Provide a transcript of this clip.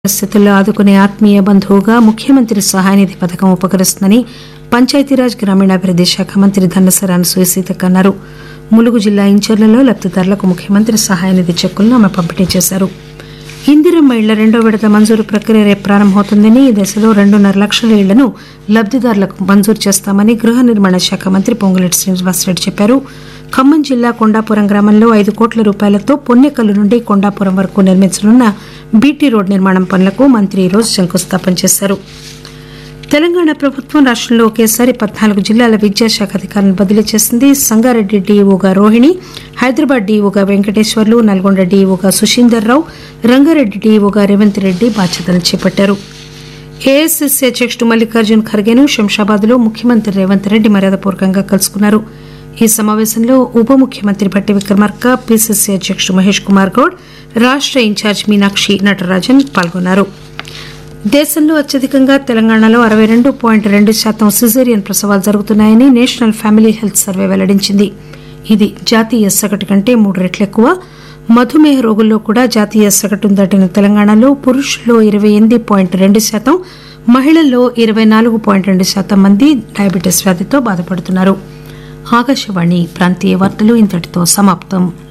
పరిస్థితుల్లో ఆదుకునే ఆత్మీయ బంధువుగా ముఖ్యమంత్రి సహాయనిధి పథకం ఉపకరిస్తుందని పంచాయతీరాజ్ గ్రామీణాభివృద్ది శాఖ మంత్రి ధనసరి అనసూయ సీతక్క అన్నారు ములుగు జిల్లా ఇంచర్లలో లబ్దిదారులకు ముఖ్యమంత్రి సహాయనిధి చెక్కులను ఆమె పంపిణీ చేశారు ఇందిరమ్మ ఇళ్ల రెండో విడత మంజూరు ప్రక్రియ రేపు ప్రారంభమవుతుందని ఈ దశలో రెండున్నర లక్షల ఇళ్లను లబ్దిదారులకు మంజూరు చేస్తామని గృహ నిర్మాణ శాఖ మంత్రి పొంగులేటి శ్రీనివాసరెడ్డి చెప్పారు ఖమ్మం జిల్లా కొండాపురం గ్రామంలో ఐదు కోట్ల రూపాయలతో పొన్నెకల్లు నుండి కొండాపురం వరకు నిర్మించనున్న బీటీ రోడ్ నిర్మాణం పనులకు మంత్రి ఈరోజు శంకుస్థాపన చేశారు తెలంగాణ ప్రభుత్వం రాష్టంలో ఒకేసారి పద్నాలుగు జిల్లాల విద్యాశాఖ అధికారులను బదిలీ చేసింది సంగారెడ్డి డీఈఓగా రోహిణి హైదరాబాద్ డీఈఓగా వెంకటేశ్వర్లు నల్గొండ డీఈఓగా సుశీందర్ రావు రంగారెడ్డి డీఈఓగా రేవంత్ రెడ్డి బాధ్యతలు చేపట్టారు ఏఐసిసి అధ్యక్షుడు మల్లికార్జున్ ఖర్గేను శంషాబాద్ లో ముఖ్యమంత్రి రేవంత్ రెడ్డి మర్యాదపూర్వకంగా కలుసుకున్నారు ఈ సమావేశంలో ఉప ముఖ్యమంత్రి భట్టి విక్రమార్క పిసిసి అధ్యక్షుడు మహేష్ కుమార్ గౌడ్ రాష్ట ఇన్ఛార్జ్ మీనాక్షి నటరాజన్ పాల్గొన్నారు దేశంలో అత్యధికంగా తెలంగాణలో అరవై రెండు పాయింట్ రెండు శాతం సిజేరియన్ ప్రసవాలు జరుగుతున్నాయని నేషనల్ ఫ్యామిలీ హెల్త్ సర్వే వెల్లడించింది ఇది జాతీయ సగటు కంటే మూడు రెట్లు ఎక్కువ మధుమేహ రోగుల్లో కూడా జాతీయ సగటును దాటిన తెలంగాణలో పురుషుల్లో ఇరవై ఎనిమిది పాయింట్ రెండు శాతం మహిళల్లో ఇరవై నాలుగు పాయింట్ రెండు శాతం మంది డయాబెటీస్ వ్యాధితో బాధపడుతున్నారు ఆకాశవాణి ప్రాంతీయ వార్తలు ఇంతటితో సమాప్తం